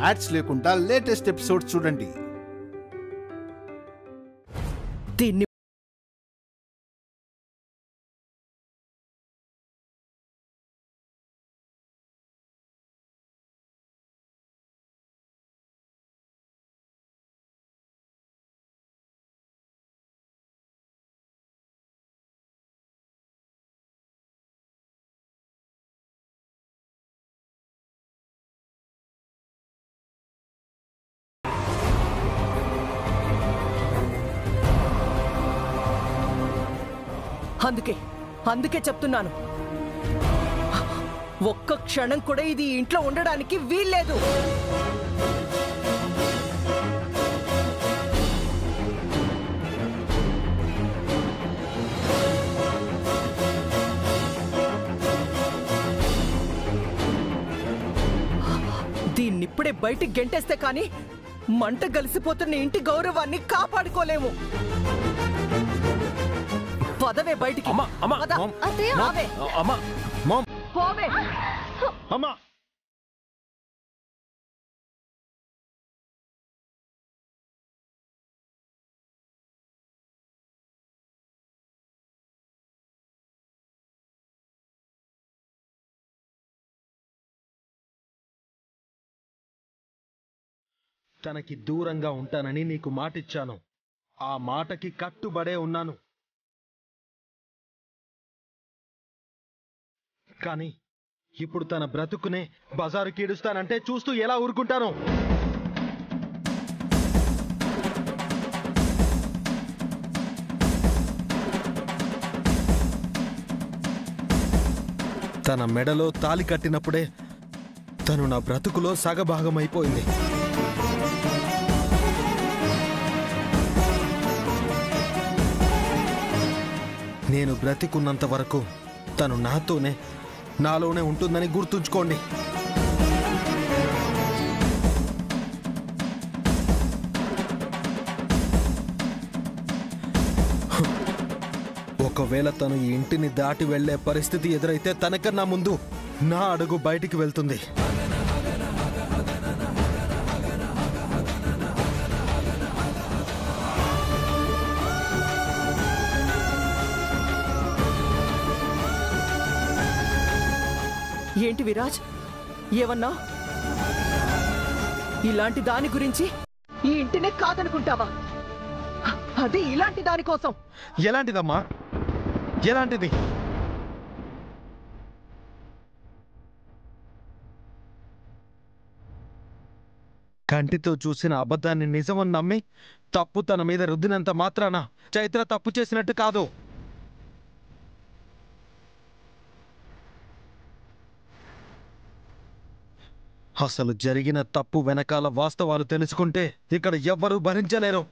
Ads లేకుండా latest episode చూడండి దీన్ని అందుకే అందుకే చెప్తున్నాను ఒక్క క్షణం కూడా ఇది ఇంట్లో ఉండడానికి వీల్లేదు దీన్నిప్పుడే బయటికి గెంటేస్తే కానీ మంట గలిసిపోతున్న ఇంటి గౌరవాన్ని కాపాడుకోలేము పదవే బయటికి అమ్మా, అమ్మా, పద. మామ్. అత్తయ్య రావే. అమ్మా మామ్ పోవే అమ్మా తనకి దూరంగా ఉంటానని నీకు మాటిచ్చాను ఆ మాటకి కట్టుబడే ఉన్నాను కానీ ఇప్పుడు తన బ్రతుకునే బజారు కీడుస్తానంటే చూస్తూ ఎలా ఊరుకుంటాను తన మెడలో తాలి కట్టినప్పుడే తను నా బ్రతుకులో సగభాగం అయిపోయింది నేను బ్రతికున్నంత వరకు తను నాతోనే నాలోనే ఉంటుందని గుర్తుంచుకోండి ఒకవేళ తను ఈ ఇంటిని దాటి వెళ్లే పరిస్థితి ఎదురైతే తనకన్నా ముందు నా అడుగు బయటికి వెళ్తుంది ఏంటి విరాజ్ ఏమన్నా ఇలాంటి దాని గురించి ఈ ఇంటినే కాదనుకుంటావా అది ఇలాంటి దాని కోసం ఎలాంటిదమ్మా ఎలాంటిది కంటితో చూసిన అబద్ధాన్ని నిజమని నమ్మి తప్పు తన మీద రుద్దినంత మాత్రాన చైత్ర తప్పు చేసినట్టు కాదు అసలు జరిగిన తప్పు వెనకాల వాస్తవాలు తెలుసుకుంటే ఇక్కడ ఎవ్వరూ భరించలేరు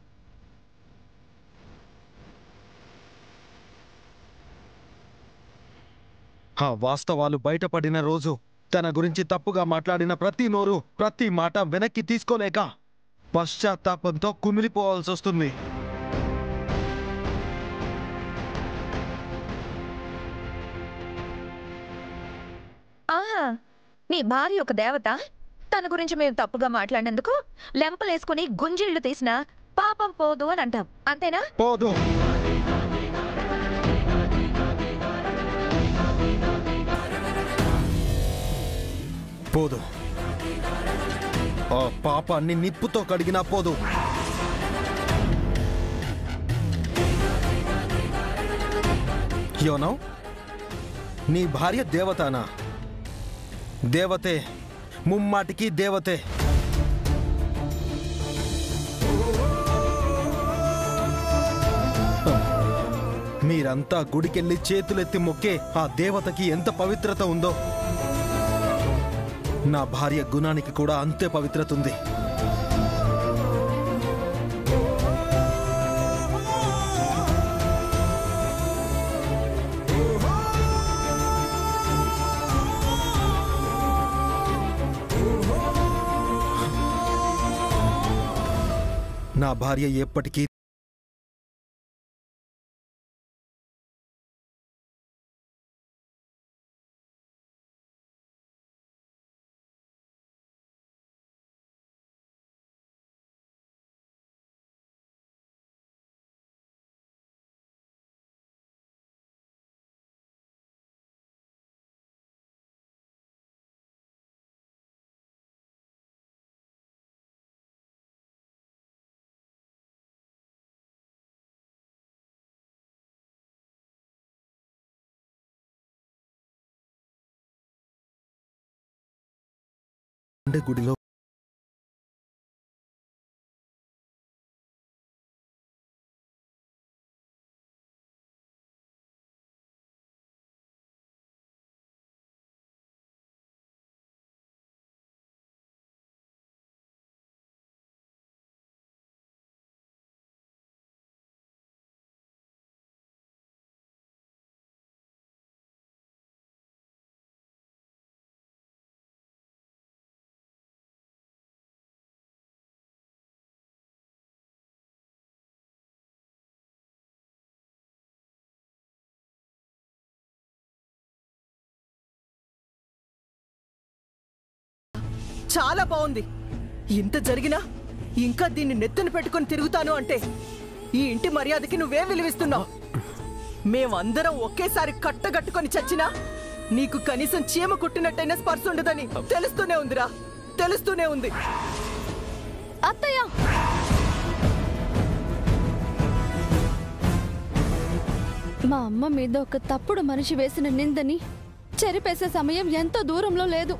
ఆ వాస్తవాలు బయటపడిన రోజు తన గురించి తప్పుగా మాట్లాడిన ప్రతి నోరు ప్రతి మాట వెనక్కి తీసుకోలేక పశ్చాత్తాపంతో కుమిలిపోవాల్సి వస్తుంది ఆహా నీ భార్య ఒక దేవత తన గురించి మేము తప్పుగా మాట్లాడినందుకు లెంపలేసుకుని గుంజిళ్ళు తీసిన పాపం పోదు అని అంటాం అంతేనా పోదు పోదు ఆ పాపాన్ని నిప్పుతో కడిగినా పోదు యోనో నీ భార్య దేవతానా దేవతే ముమ్మాటికి దేవతే మీరంతా గుడికెళ్ళి చేతులెత్తి మొక్కే ఆ దేవతకి ఎంత పవిత్రత ఉందో నా భార్య గుణానికి కూడా అంతే పవిత్రత ఉంది నా భార్య ఎప్పటికీ అంటే గుడిలో చాలా బాగుంది ఇంత జరిగినా ఇంకా దీన్ని నెత్తిన పెట్టుకొని తిరుగుతాను అంటే ఈ ఇంటి మర్యాదకి నువ్వేం విలువిస్తున్నావు మేమందరం ఒకేసారి కట్టగట్టుకొని చచ్చినా నీకు కనీసం చీమ కుట్టినట్టయినా స్పర్శ ఉండదని తెలుస్తూనే ఉందిరా తెలుస్తూనే ఉంది అత్తయ్య మా అమ్మ మీద ఒక తప్పుడు మనిషి వేసిన నిందని చెరిపేసే సమయం ఎంతో దూరంలో లేదు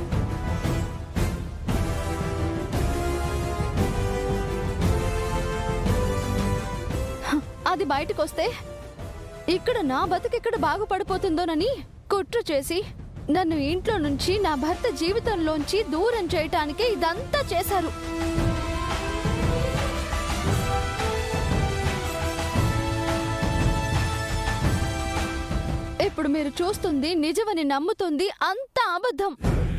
హ, అది బయటకొస్తే ఇక్కడ నా బతుకెక్కడ బాగుపడిపోతుందోనని కుట్ర చేసి నన్ను ఇంట్లో నుంచి నా భర్త జీవితంలోంచి దూరం చేయటానికే ఇదంతా చేశారు ఇప్పుడు మీరు చూస్తుంది నిజమని నమ్ముతుంది అంత అబద్ధం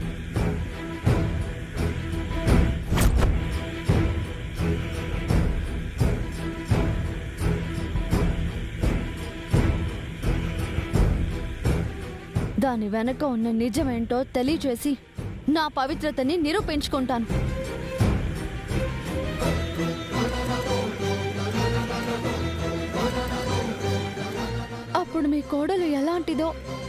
దాని వెనక ఉన్న నిజమేంటో తెలియచేసి నా పవిత్రతని నిరూపించుకుంటాను అప్పుడు మీ కోడలు ఎలాంటిదో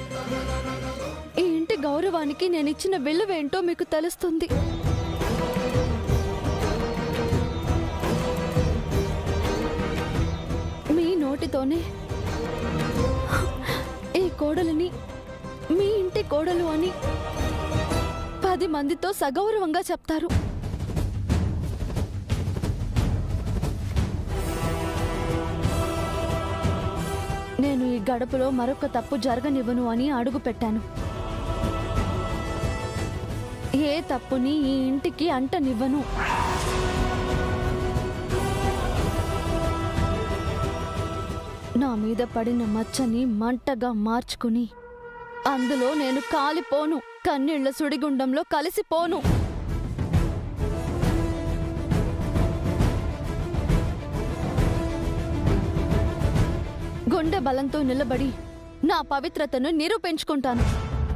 ఈ ఇంటి గౌరవానికి నేను ఇచ్చిన విలువేంటో మీకు తెలుస్తుంది మీ నోటితోనే ఈ కోడలిని మీ ఇంటి కోడలు అని పది మందితో సగౌరవంగా చెప్తారు నేను ఈ గడపలో మరొక తప్పు జరగనివ్వను అని అడుగు పెట్టాను ఏ తప్పుని ఈ ఇంటికి అంటనివ్వను నా మీద పడిన మచ్చని మంటగా మార్చుకుని అందులో నేను కాలిపోను కన్నీళ్ల సుడిగుండంలో కలిసిపోను గుండె బలంతో నిలబడి నా పవిత్రతను నిరూపించుకుంటాను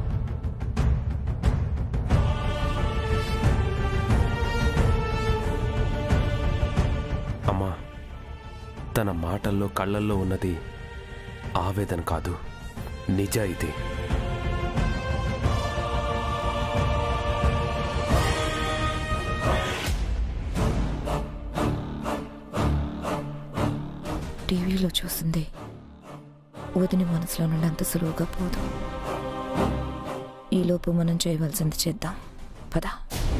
అమ్మా తన మాటల్లో కళ్ళల్లో ఉన్నది ఆవేదన కాదు నిజాయితీ టీవీలో చూసింది వదిన మనసులో నుండి అంత సులువుగా పోదు ఈలోపు మనం చేయవలసింది చేద్దాం పదా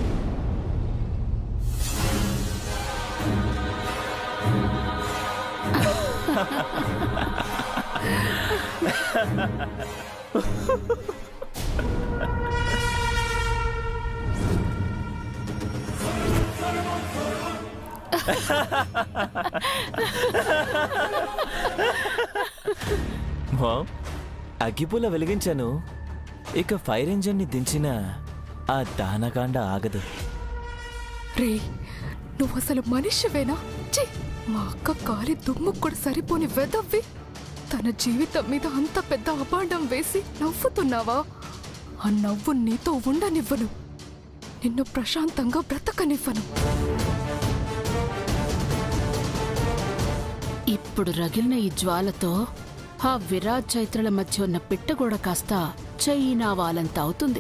మామ్ అగ్గిపుల్ల వెలిగించాను ఇక ఫైర్ ఇంజన్ని దించిన ఆ దానకాండ ఆగదు రే నువ్వు అసలు మనిషివేనా ఛీ మా అక్క కాలి దుమ్ము కూడా సరిపోని వెదవ్వి తన జీవితం మీద అంత పెద్ద అపాండం వేసి నవ్వుతున్నావా ఆ నవ్వు నీతో ఉండనివ్వను నిన్ను ప్రశాంతంగా బ్రతకనివ్వను ఇప్పుడు రగిలిన ఈ జ్వాలతో ఆ విరాట్ చైత్రల మధ్య ఉన్న పిట్టగోడ కాస్త చైనా వాలంత అవుతుంది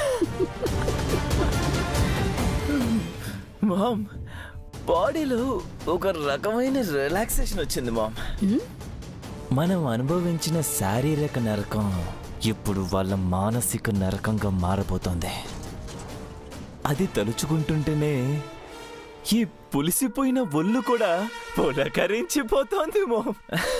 మామ్ బాడీలో ఒక రకమైన రిలాక్సేషన్ వచ్చింది మామ్ ఉమ్, మనం అనుభవించిన శారీరక నరకం ఇప్పుడు వాళ్ళ మానసిక నరకంగా మారబోతోంది అది తలుచుకుంటుంటేనే ఈ పులిసిపోయిన ఒళ్ళు కూడా పులకరించిపోతోందేమో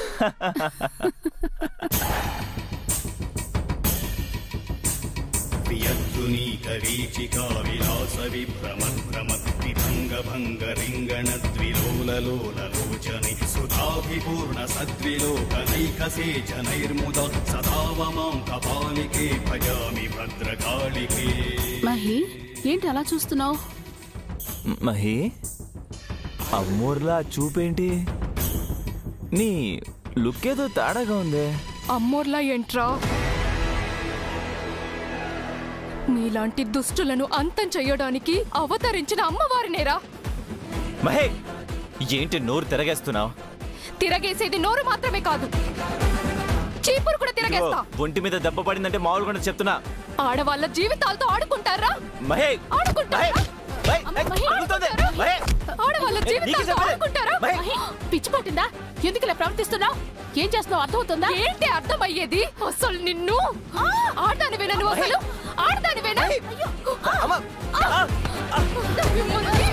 వియద్దునీకరీచికా విలాస విభ్రమద్భ్రమద్విభంగ భంగ రింగణ ద్విలోలలోలలోచని సుధాభిపూర్ణ సద్విలోకనైకసే జనైర్ముద సదావమాం కపాలికే భజామి భద్రకాళికే మహి ఏంటి అలా చూస్తున్నావు మహి అమ్మోర్లా చూపేంటి నీ లుక్ ఏదో తేడాగా ఉందే అమ్మోర్లా ఏంట్రా మీలాంటి దుష్టులను అంతం చెయ్యడానికి అవతరించిన అమ్మవారినేరా మహే ఏంటి నోరు తిరగేస్తున్నావు తిరగేసేది నోరు మాత్రమే కాదు చీపురు కూడా తిరగేస్తా ఒంటి మీద దెబ్బ పడిందంటే మామూలు కూడా చెప్తున్నా ఆడవాళ్ళ జీవితాలతో ఆడుకుంటారా మహే ఆడుకుంటారా మహే, మహే, మహి, తగులుతోంది. మహే, ఆడవాళ్ళ నీకు జీవితాలతో చెప్పలే. ఆడుకుంటారా మహి, పిచ్చి పట్టిందా ఎందుకు ఇలా ప్రవర్తిస్తున్నావు ఏం చేస్తున్నావు అర్థమవుతుందా ఏంటి అర్థమయ్యేది అసలు నిన్ను ఆడదానివేనా నువ్వు అసలు ఆడదానివేనా అమ్మ, ఆ, మిమ్మల్ని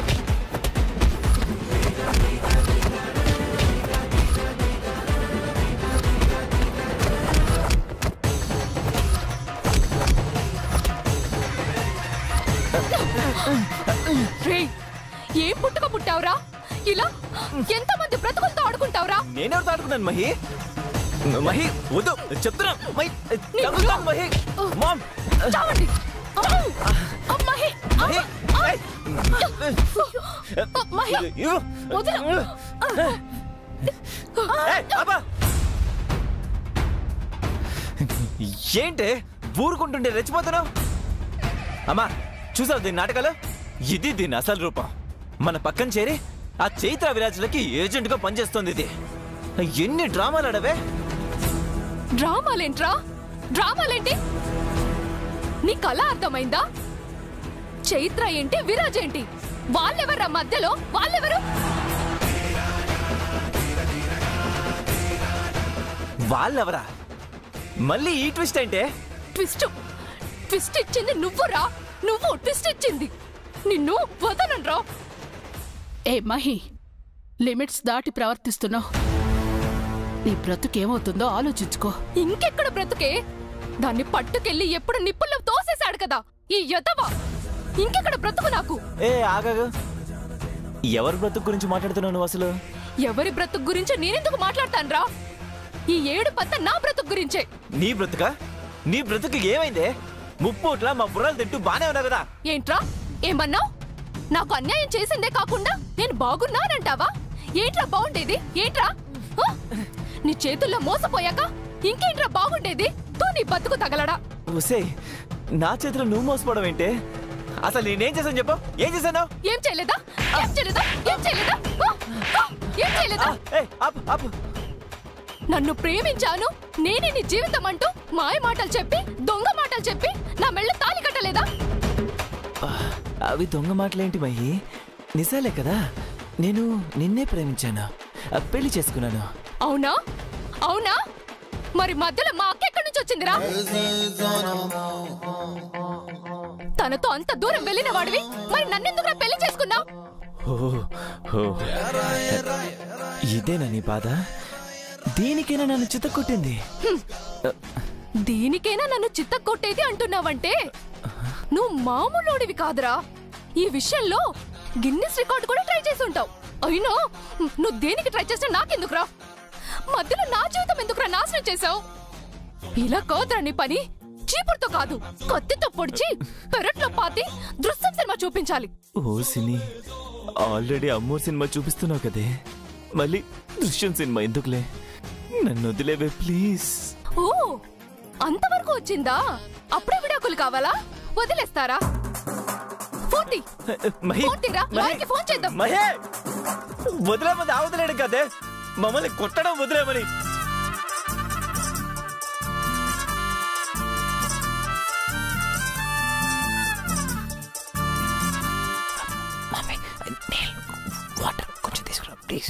రేయ్ ఏం పుట్టుక పుట్టావురా ఇలా ఎంతమంది బ్రతుకులతో ఆడుకుంటావురా నేనెవరితో ఆడుకున్నాను మహి మహి వద్దు చెప్తున్నా మహి తగులుతోంది మహి మామ్ చావండి అమ్మాయి మహి ఏయ్. మహి ఇవ్వు. వదిలు. ఏయ్, ఆపా. ఏంటి ఊరుకుంటుండే రెచ్చిపోతున్నావు అమ్మా చూసావు దీని నాటకాలు ఇది దీని అసలు రూపం మన పక్కన చేరి ఆ చైత్ర విరాజులకి ఏజెంట్ గా పనిచేస్తోంది ఇది ఎన్ని డ్రామాలు ఆడవే డ్రామాలేంట్రా డ్రామాలేంటి నీ కళ అర్థమైందా చైత్ర ఏంటి విరాజ్ ఏంటి వాళ్ళెవర్రా మధ్యలో వాళ్ళెవరు వాళ్ళెవరా మళ్ళీ ఈ ట్విస్ట్ అంటే ట్విస్ట్ ట్విస్ట్ ఇచ్చింది నువ్వురా నువ్వు ట్విస్ట్ ఇచ్చింది నిన్ను వదనరా ఏ మహి లిమిట్స్ దాటి ప్రవర్తిస్తున్నావు నీ బ్రతుకేమవుతుందో ఆలోచించుకో ఇంకెక్కడ బ్రతుకే దాన్ని పట్టుకెళ్ళి ఎప్పుడు నిప్పుల్లో తోసేశాడు కదా ఈ యతవ ఇంకెక్కడ బ్రతుకు నాకు ఏ ఆగాగు ఎవరి బ్రతుకు గురించి మాట్లాడుతున్నావు నువ్వు అసలు ఎవరి బ్రతుకు గురించి నేనెందుకు మాట్లాడతానురా ఈ ఏడు పత్త నా బ్రతుకు గురించే నీ బ్రతుక నీ బ్రతుకు ఏమైందే ముప్పూట్ల మా బుర్రలు తింటూ బానే ఉన్నావు కదా ఏంట్రా ఏమన్నావు నాకు అన్యాయం చేసిందే కాకుండా నేను బాగున్నానంటావా ఏంట్రా బాగుండేది ఏంట్రా ఆ? నీ చేతుల్లో మోసపోయాక ఇంకేంట్రా బాగుండేది తో నీ బతుకు తగలడా ఉసే నా చేతిలో నువ్వు మోసపోవడం ఏంటే అసలు నేనేం చేశాను చెప్పు ఏం చేశాను ఏం చేయలేదా ఏం చేయలేదా ఏం చేయలేదా ఆ? ఆ? ఏం చేయలేదా ఏ ఆపు ఆపు నన్ను ప్రేమించాను నేనే నీ జీవితం అంటూ మాయ మాటలు చెప్పి దొంగ మాటలు చెప్పి నా మెళ్ళ తాళి కట్టలేదా అవి దొంగ మాటలేంటి మహి నిజాలే కదా నేను నిన్నే ప్రేమించాను ఆ, పెళ్లి చేసుకున్నాను అవునా అవునా మరి మధ్యలో మా అక్క ఎక్కడి నుంచి వచ్చిందిరా తనతో అంత దూరం వెళ్ళిన వాడివి మరి నన్నెందుకురా పెళ్లి చేసుకున్నావు ఓ, ఓ. ఇదేనా నీ బాధ దీనికైనా నన్ను చిత్తకొట్టింది దీనికైనా నన్ను చిత్త కొట్టేది అంటున్నావంటే నువ్వు మామూలోడివి కాదురా ఈ విషయంలో గిన్నిస్ రికార్డు కూడా ట్రై చేసి ఉంటావు అయినా నువ్వు దేనికి ట్రై చేసినా నాకెందుకురా మధ్యలో నా జీవితం ఎందుకురా నాశనం చేశావు ఇలా కాదురా నీ పని చీపురుతో కాదు కత్తితో పొడిచి పెరట్లో పాతి దృశ్యం సినిమా చూపించాలి ఓ సినీ ఆల్రెడీ అమ్మోర్ సినిమా చూపిస్తున్నావు కదే మళ్ళీ దృశ్యం సినిమా ఎందుకులే నన్ను వదిలేవే ప్లీజ్ ఓ అంతవరకు వచ్చిందా అప్పుడే విడాకులు కావాలా వదిలేస్తారా ఫోన్ తీ. మహి ఫోన్ తీరా మహి, లాయర్కి ఫోన్ చేద్దాం మహే వదిలేమని ఆ వదిలేడు కదే మమ్మల్ని కొట్టడం వదిలేమని వాటర్ కొంచెం తీసుకురా ప్లీజ్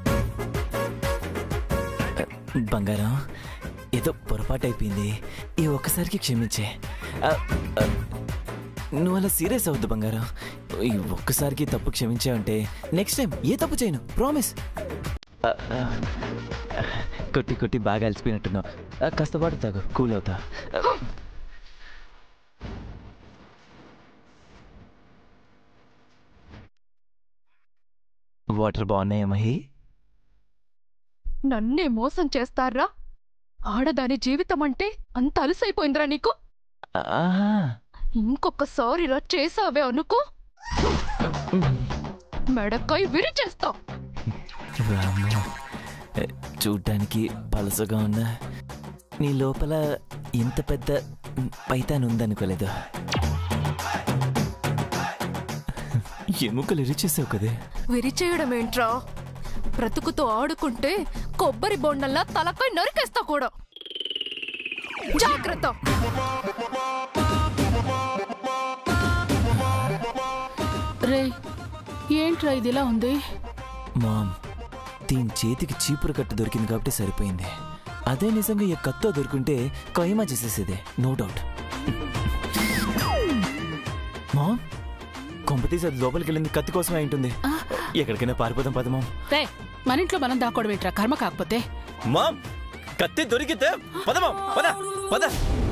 బంగారం ఏదో పొరపాటు అయిపోయింది ఈ ఒక్కసారికి క్షమించే ఆ, ఆ, నువ్వు అలా సీరియస్ అవద్దు బంగారం ఈ ఒక్కసారికి తప్పు క్షమించావంటే నెక్స్ట్ టైం ఏ తప్పు చేయను ప్రామిస్ కొట్టి కొట్టి బాగా అలసిపోయినట్టున్నావు ఆ, కాస్త పాటు తాగు కూల్ అవుతా వాటర్ బాగున్నాయా మహి నన్నే మోసం చేస్తారా ఆడదాని జీవితం అంటే అంత అలసైపోయిందిరా నీకు ఆహా ఇంకొకసారి ఇలా చేసావే అనుకో మెడకాయ విరిచేస్తా వామ్మో. ఏ, చూడ్డానికి పలసగా ఉన్నా నీ లోపల ఇంత పెద్ద పైతాన్ ఉందనుకోలేదు ఎముకలు ఇరిచేసావు కదే విరిచేయడం ఏంట్రా బ్రతుకుతో ఆడుకుంటే కొబ్బరి బొండల్లా తలకాయ నరికేస్తా కూడా జాగ్రత్త రే ఏంట్రా ఇదిలా ఉంది మామ్ దీని చేతికి చీపురు కట్టు దొరికింది కాబట్టి సరిపోయింది అదే నిజంగా ఈ కత్తో దొరుకుంటే కైమా చేసేసేదే నో డౌట్ మామ్ కొంపతీసి అది లోపలికి వెళ్ళింది కత్తి కోసమే అయి ఉంటుంది ఎక్కడికైనా పారిపోదాం పద మామ్ రే మన ఇంట్లో మనం దాక్కోవడం ఏంట్రా కర్మ కాకపోతే మామ్ కత్తి దొరికితే పద మామ్ పద పద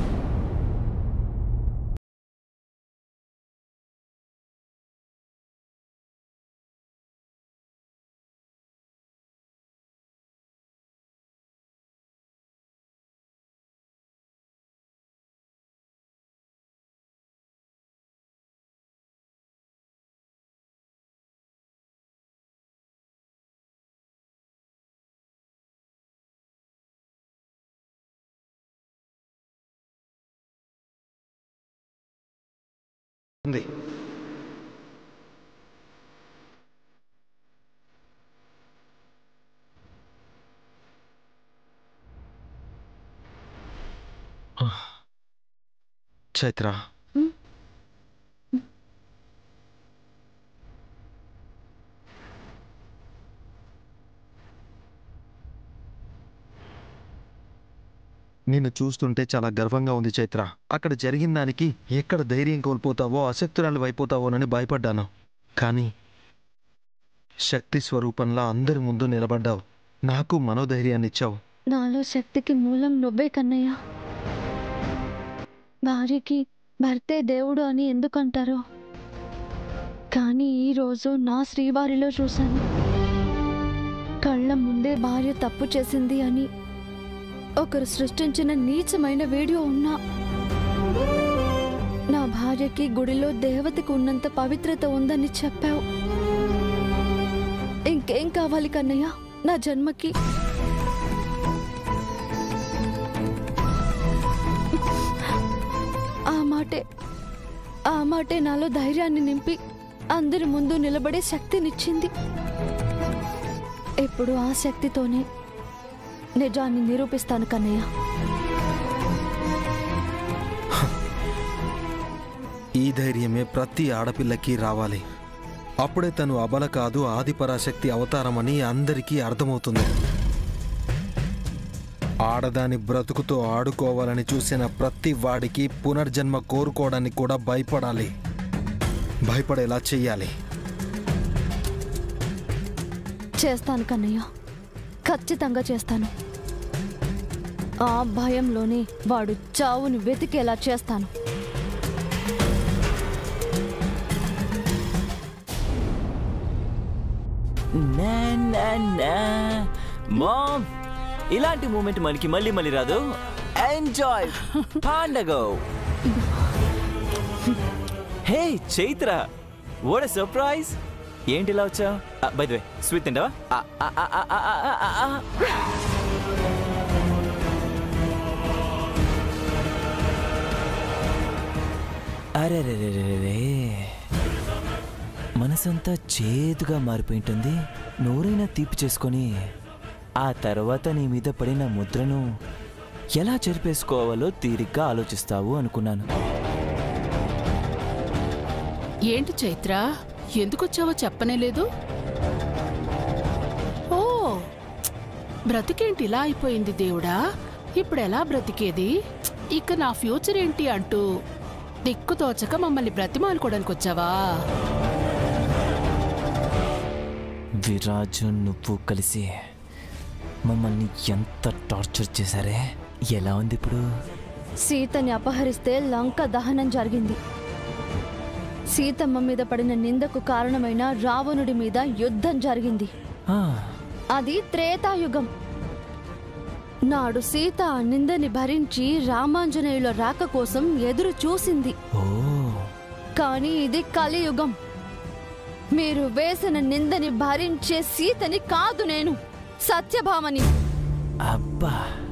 ఉంది చైత్ర నిన్ను చూస్తుంటే చాలా గర్వంగా ఉంది చైత్ర అక్కడ జరిగిన దానికి ఎక్కడ ధైర్యం కోల్పోతావో అశక్తురాలు అయిపోతావోనని భయపడ్డాను కానీ శక్తి స్వరూపంలా అందరి ముందు నిలబడ్డావు నాకు మనోధైర్యాన్ని ఇచ్చావు నాలో శక్తికి మూలం నువ్వే కన్నయ్య భార్యకి భర్తే దేవుడు అని ఎందుకంటారో కానీ ఈరోజు నా శ్రీవారిలో చూశాను కళ్ళ ముందే భార్య తప్పు చేసింది అని ఒకరు సృష్టించిన నీచమైన వీడియో ఉన్నా నా భార్యకి గుడిలో దేవతకు ఉన్నంత పవిత్రత ఉందని చెప్పావు ఇంకేం కావాలి కన్నయ్య నా జన్మకి ఆ మాటే ఆ మాటే నాలో ధైర్యాన్ని నింపి అందరి ముందు నిలబడే శక్తినిచ్చింది ఇప్పుడు ఆ శక్తితోనే నిజాన్ని నిరూపిస్తాను కన్నయ్య ఈ ధైర్యమే ప్రతి ఆడపిల్లకి రావాలి అప్పుడే తను అబల కాదు ఆదిపరాశక్తి అవతారమని అందరికీ అర్థమవుతుంది ఆడదాని బ్రతుకుతో ఆడుకోవాలని చూసిన ప్రతి వాడికి పునర్జన్మ కోరుకోవడానికి కూడా భయపడాలి భయపడేలా చెయ్యాలి చేస్తాను కన్నయ్య ఖచ్చితంగా చేస్తాను ఆ భయంలోనే వాడు చావుని వెతికేలా చేస్తాను నా నా నా మామ్ ఇలాంటి మూమెంట్ మనకి మళ్ళీ మళ్ళీ రాదు ఎంజాయ్ పండగ హే చైత్ర వాట్ సర్ప్రైజ్ ఏంటి ఇలా వచ్చావు బై ద వే స్వీట్ తింటావా ఆ, ఆ, ఆ, ఆ, ఆ, ఆ, ఆ, ఆ. అరే రే రే రే రే మనసంతా చేదుగా మారిపోయింటుంది నోరైనా తీపి చేసుకొని ఆ తర్వాత నీ మీద పడిన ముద్రను ఎలా చెరిపేసుకోవాలో తీరిగ్గా ఆలోచిస్తావు అనుకున్నాను ఏంటి చైత్ర ఎందుకొచ్చావో చెప్పనే లేదు ఓ బ్రతికేంటి ఇలా అయిపోయింది దేవుడా ఇప్పుడు ఎలా బ్రతికేది ఇక నా ఫ్యూచర్ ఏంటి అంటూ దిక్కు తోచక మమ్మల్ని బ్రతిమాలుకోవడానికి వచ్చావా విరాజు నువ్వు కలిసి మమ్మల్ని ఎంత టార్చర్ చేశారే ఎలా ఉంది ఇప్పుడు సీతని అపహరిస్తే లంక దహనం జరిగింది సీతమ్మ మీద పడిన నిందకు కారణమైన రావణుడి మీద యుద్ధం జరిగింది ఆ, అది త్రేతాయుగం నాడు సీత ఆ నిందని భరించి రామాంజనేయుల రాక కోసం ఎదురు చూసింది ఓ కానీ ఇది కలియుగం మీరు వేసిన నిందని భరించే సీతని కాదు నేను సత్యభామని అబ్బా